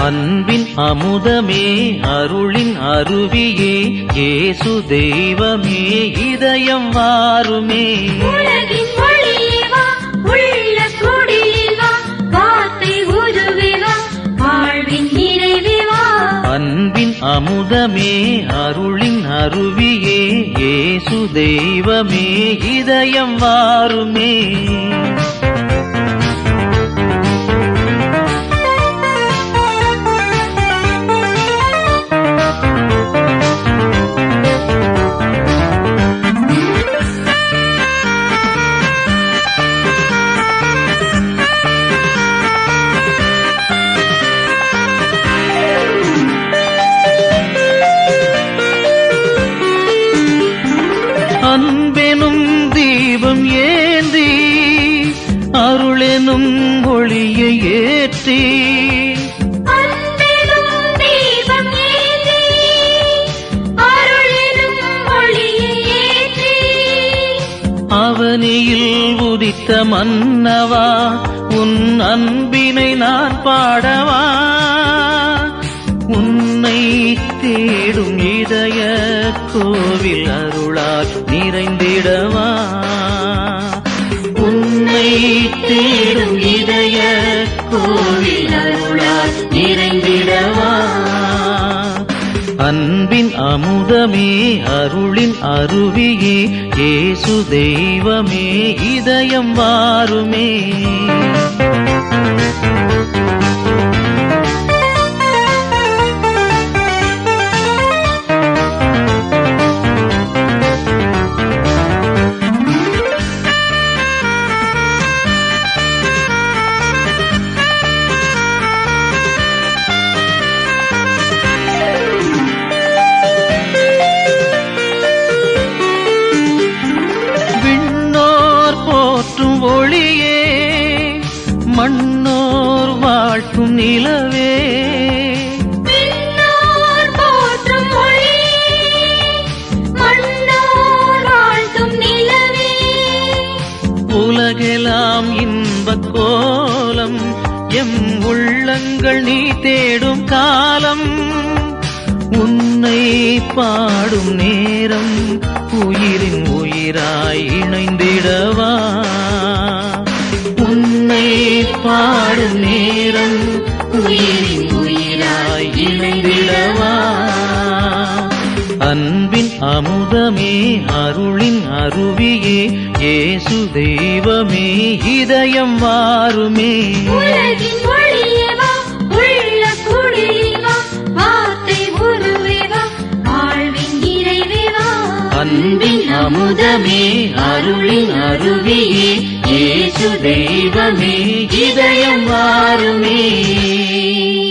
அன்பின் அமுதமே அருளின் அருவியே இயேசு தெய்வமே இதயம் வாருமே உலகின் ஒளியே வா உள்ள குடியில் வா வார்த்தை உருவே வா வாழ்வின் நிறைவே வா அன்பின் அமுதமே அருளின் அருவியே இயேசு தெய்வமே இதயம் வாருமே அன்பெனும் தீபம் ஏந்தி அருளெனும் ஒளியை ஏற்றி அன்பிலும் தீபம் ஏந்தி அருளிலும் ஒளியை ஏற்றி அவனியில் உதித்த மன்னவா உன் அன்பினை நான் பாடவா உன்னை தேடும் இதய கோவில் அருளால் நிறைந்திடவா உன்னை தேடும் இதய கோவில் அருளால் நிறைந்திடவா அன்பின் அமுதமே அருளின் அருவியே இயேசு தெய்வமே இதயம் வாருமே விண்ணோர் போற்றும் ஒளியே மண்ணோர் வாழ்த்தும் நிலவே விண்ணோர் போற்றும் ஒளியே மண்ணோர் வாழ்த்தும் நிலவே உலகெல்லாம் இன்பக் கோலம் எம் உள்ளங்கள் நீ தேடும் காலம் உன்னை பாடும் நேரம் உயிரின் உயிராய் இணைந்திடவா உன்னை பாடும் நேரம் உயிரின் உயிராய் இணைந்திடவா அன்பின் அமுதமே அருளின் அருவியே இயேசு தெய்வமே இதயம் வாருமே உலகின் ஒளியே வா உள்ள குடியில் வா வார்த்தை உருவே வா வாழ்வின் நிறைவே வா அன்பின் அமுதமே அருளின் அருவியே இயேசு தெய்வமே இதயம் வாருமே